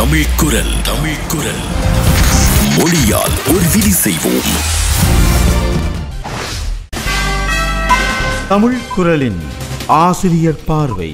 தமிழ் குரல் தமிழ் குரல் மொழியால் ஒரு விதி செய்வோம் தமிழ் குரலின் ஆசிரியர் பார்வை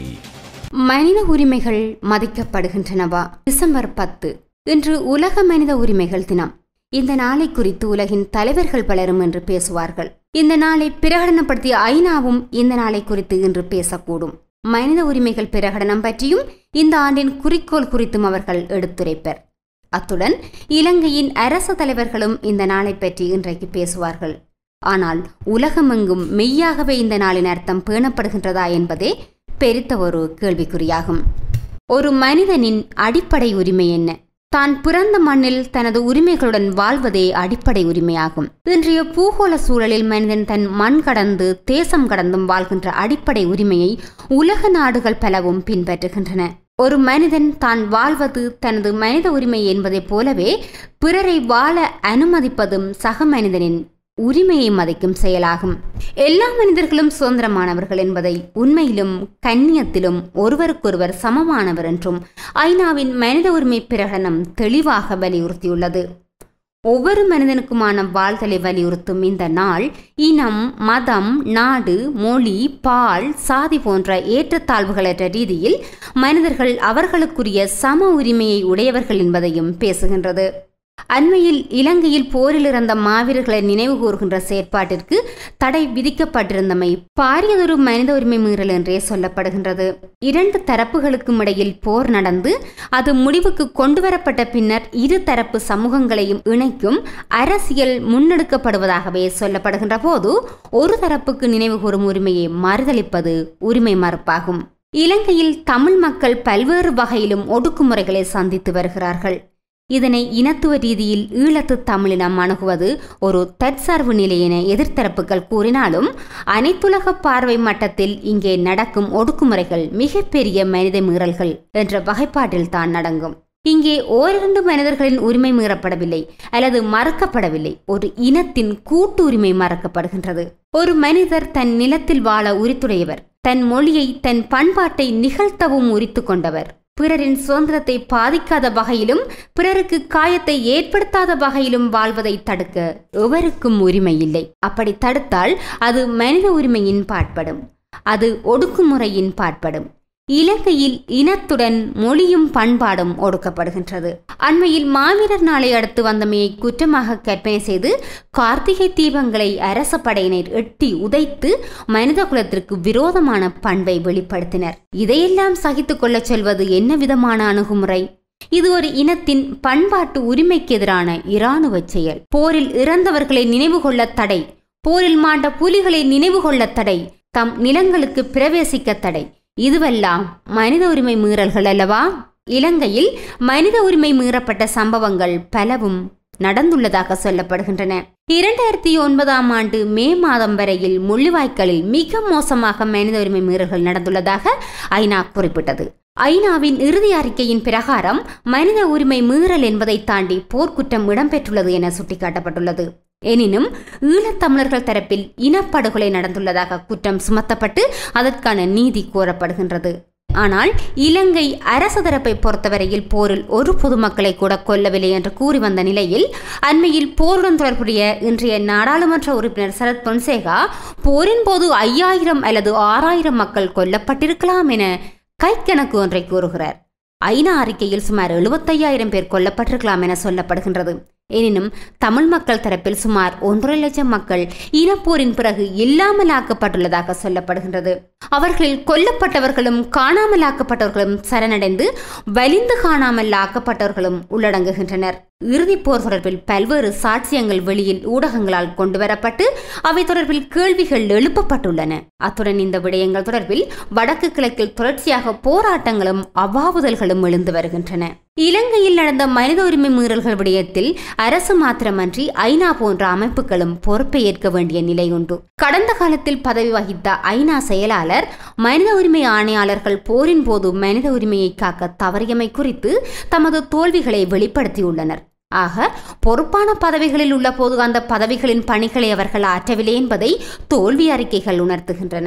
மனித உரிமைகள் மதிக்கப்படுகின்றனவா டிசம்பர் பத்து இன்று உலக மனித உரிமைகள் தினம் இந்த நாளை குறித்து உலகின் தலைவர்கள் பலரும் என்று பேசுவார்கள் இந்த நாளை பிரகடனப்படுத்திய ஐநாவும் இந்த நாளை குறித்து இன்று பேசக்கூடும் மனித உரிமைகள் பிரகடனம் பற்றியும் இந்த ஆண்டின் குறிக்கோள் குறித்தும் அவர்கள் எடுத்துரைப்பர் அத்துடன் இலங்கையின் அரச தலைவர்களும் இந்த நாளை பற்றி இன்றைக்கு பேசுவார்கள் ஆனால் உலகமெங்கும் மெய்யாகவே இந்த நாளின் அர்த்தம் பேணப்படுகின்றதா என்பதே பெருத்த ஒரு கேள்விக்குறியாகும் ஒரு மனிதனின் அடிப்படை உரிமை என்ன தான் பிறந்த மண்ணில் தனது உரிமைகளுடன் வாழ்வதே அடிப்படை உரிமையாகும் இன்றைய பூகோள சூழலில் மனிதன் தன் மண் கடந்து தேசம் கடந்தும் வாழ்கின்ற அடிப்படை உரிமையை உலக நாடுகள் பலவும் பின்பற்றுகின்றன ஒரு மனிதன் தான் வாழ்வது தனது மனித உரிமை என்பதைப் போலவே பிறரை வாழ அனுமதிப்பதும் சக மனிதனின் உரிமையை மதிக்கும் செயலாகும் எல்லா மனிதர்களும் சுதந்திரமானவர்கள் என்பதை உண்மையிலும் கண்ணியத்திலும் ஒருவருக்கொருவர் சமமானவர் என்றும் ஐநாவின் மனித உரிமை பிரகடனம் தெளிவாக வலியுறுத்தியுள்ளது ஒவ்வொரு மனிதனுக்குமான வாழ்தலை வலியுறுத்தும் இந்த நாள் இனம் மதம் நாடு மொழி பால் சாதி போன்ற ஏற்றத்தாழ்வுகளற்ற ரீதியில் மனிதர்கள் அவர்களுக்குரிய சம உரிமையை உடையவர்கள் என்பதையும் பேசுகின்றது அண்மையில் இலங்கையில் போரில் இறந்த மாவீரர்களை நினைவு கூறுகின்ற செயற்பாட்டிற்கு தடை விதிக்கப்பட்டிருந்தமை பாரியதொரு மனித உரிமை மீறல் என்றே சொல்லப்படுகின்றது இரண்டு தரப்புகளுக்கும் இடையில் போர் நடந்து அது முடிவுக்கு கொண்டுவரப்பட்ட பின்னர் இரு தரப்பு சமூகங்களையும் இணைக்கும் அரசியல் முன்னெடுக்கப்படுவதாகவே சொல்லப்படுகின்ற போது ஒரு தரப்புக்கு நினைவு கூறும் உரிமையை மறுதளிப்பது உரிமை மறுப்பாகும் இலங்கையில் தமிழ் மக்கள் பல்வேறு வகையிலும் ஒடுக்குமுறைகளை சந்தித்து வருகிறார்கள் இதனை இனத்துவ ரீதியில் ஈழத்து தமிழினம் அணுகுவது ஒரு தற்சார்பு நிலை என எதிர்த்தரப்புகள் கூறினாலும் அனைத்துலக பார்வை மட்டத்தில் இங்கே நடக்கும் ஒடுக்குமுறைகள் மிகப்பெரிய மனித மீறல்கள் என்ற வகைப்பாட்டில் தான் நடங்கும் இங்கே ஓரிரண்டு மனிதர்களின் உரிமை மீறப்படவில்லை அல்லது மறுக்கப்படவில்லை ஒரு இனத்தின் கூட்டு உரிமை மறக்கப்படுகின்றது ஒரு மனிதர் தன் நிலத்தில் வாழ உரித்துடையவர் தன் மொழியை தன் பண்பாட்டை நிகழ்த்தவும் உரித்து கொண்டவர் பிறரின் சுதந்திரத்தை பாதிக்காத வகையிலும் பிறருக்கு காயத்தை ஏற்படுத்தாத வகையிலும் வாழ்வதை தடுக்க எவருக்கும் உரிமை இல்லை அப்படி தடுத்தால் அது மனித உரிமையின் பாட்படும் அது ஒடுக்குமுறையின் பாட்படும் இலங்கையில் இனத்துடன் மொழியும் பண்பாடும் ஒடுக்கப்படுகின்றது அண்மையில் மாவீரர் நாளை அடுத்து வந்தமையை குற்றமாக கற்பனை செய்து கார்த்திகை தீபங்களை அரச படையினர் எட்டி உதைத்து மனித குலத்திற்கு விரோதமான பண்பை வெளிப்படுத்தினர் இதையெல்லாம் சகித்துக் கொள்ளச் சொல்வது என்ன விதமான அணுகுமுறை இது ஒரு இனத்தின் பண்பாட்டு உரிமைக்கு எதிரான இராணுவ செயல் போரில் இறந்தவர்களை நினைவு கொள்ள தடை போரில் மாண்ட புலிகளை நினைவு கொள்ள தடை தம் நிலங்களுக்கு பிரவேசிக்க தடை இதுவெல்லாம் மனித உரிமை மீறல்கள் அல்லவா இலங்கையில் மனித உரிமை மீறப்பட்ட சம்பவங்கள் பலவும் நடந்துள்ளதாக சொல்லப்படுகின்றன இரண்டாயிரத்தி ஒன்பதாம் ஆண்டு மே மாதம் வரையில் முள்ளிவாய்க்காலில் மிக மோசமாக மனித உரிமை மீறல்கள் நடந்துள்ளதாக ஐநா குறிப்பிட்டது ஐநாவின் இறுதி அறிக்கையின் பிரகாரம் மனித உரிமை மீறல் என்பதை தாண்டி போர்க்குற்றம் இடம்பெற்றுள்ளது என சுட்டிக்காட்டப்பட்டுள்ளது எனினும் ஈழத்தமிழர்கள் தரப்பில் இனப்படுகொலை நடந்துள்ளதாக குற்றம் சுமத்தப்பட்டு அதற்கான நீதி கோரப்படுகின்றது ஆனால் இலங்கை அரசு தரப்பை பொறுத்தவரையில் போரில் ஒரு பொதுமக்களை கூட கொல்லவில்லை என்று கூறி வந்த நிலையில் அண்மையில் போருடன் தொடர்புடைய இன்றைய நாடாளுமன்ற உறுப்பினர் சரத் பொன்சேகா போரின் போது ஐயாயிரம் அல்லது ஆறாயிரம் மக்கள் கொல்லப்பட்டிருக்கலாம் என கைக்கணக்கு ஒன்றை கூறுகிறார் ஐநா அறிக்கையில் சுமார் எழுபத்தையாயிரம் பேர் கொல்லப்பட்டிருக்கலாம் என சொல்லப்படுகின்றது எனினும் தமிழ் மக்கள் தரப்பில் சுமார் ஒன்றரை லட்சம் மக்கள் இனப்போரின் பிறகு இல்லாமலாக்கப்பட்டுள்ளதாக சொல்லப்படுகின்றது அவர்களில் கொல்லப்பட்டவர்களும் காணாமலாக்கப்பட்டவர்களும் சரணடைந்து வலிந்து காணாமல் ஆக்கப்பட்டவர்களும் உள்ளடங்குகின்றனர் இறுதிப் போர் தொடர்பில் பல்வேறு சாட்சியங்கள் வெளியில் ஊடகங்களால் கொண்டுவரப்பட்டு அவை தொடர்பில் கேள்விகள் எழுப்பப்பட்டுள்ளன அத்துடன் இந்த விடயங்கள் தொடர்பில் வடக்கு கிழக்கில் தொடர்ச்சியாக போராட்டங்களும் அவாவுதல்களும் எழுந்து வருகின்றன இலங்கையில் நடந்த மனித உரிமை மீறல்கள் விடயத்தில் அரசு மாத்திரமன்றி ஐநா போன்ற அமைப்புகளும் பொறுப்பை ஏற்க வேண்டிய நிலை உண்டு கடந்த காலத்தில் பதவி வகித்த ஐநா செயலாளர் மனித உரிமை ஆணையாளர்கள் போரின் போது மனித உரிமையை காக்க தவறியமை குறித்து தமது தோல்விகளை வெளிப்படுத்தியுள்ளனர் ஆக பொறுப்பான பதவிகளில் உள்ள போது அந்த பதவிகளின் பணிகளை அவர்கள் ஆற்றவில்லை என்பதை தோல்வி அறிக்கைகள் உணர்த்துகின்றன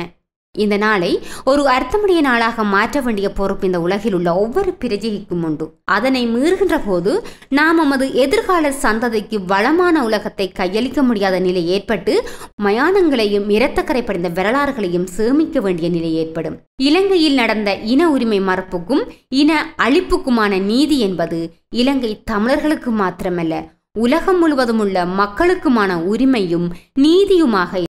இந்த நாளை ஒரு அர்த்தமுடைய நாளாக மாற்ற வேண்டிய பொறுப்பு இந்த உலகில் உள்ள ஒவ்வொரு பிரஜைக்கும் உண்டு அதனை மீறுகின்ற போது நாம் நமது எதிர்கால சந்ததிக்கு வளமான உலகத்தை கையளிக்க முடியாத நிலை ஏற்பட்டு மயானங்களையும் இரத்தக்கரை படிந்த வரலாறுகளையும் சேமிக்க வேண்டிய நிலை ஏற்படும் இலங்கையில் நடந்த இன உரிமை மறுப்புக்கும் இன அழிப்புக்குமான நீதி என்பது இலங்கை தமிழர்களுக்கு மாத்திரமல்ல உலகம் முழுவதும் உள்ள மக்களுக்குமான உரிமையும் நீதியுமாக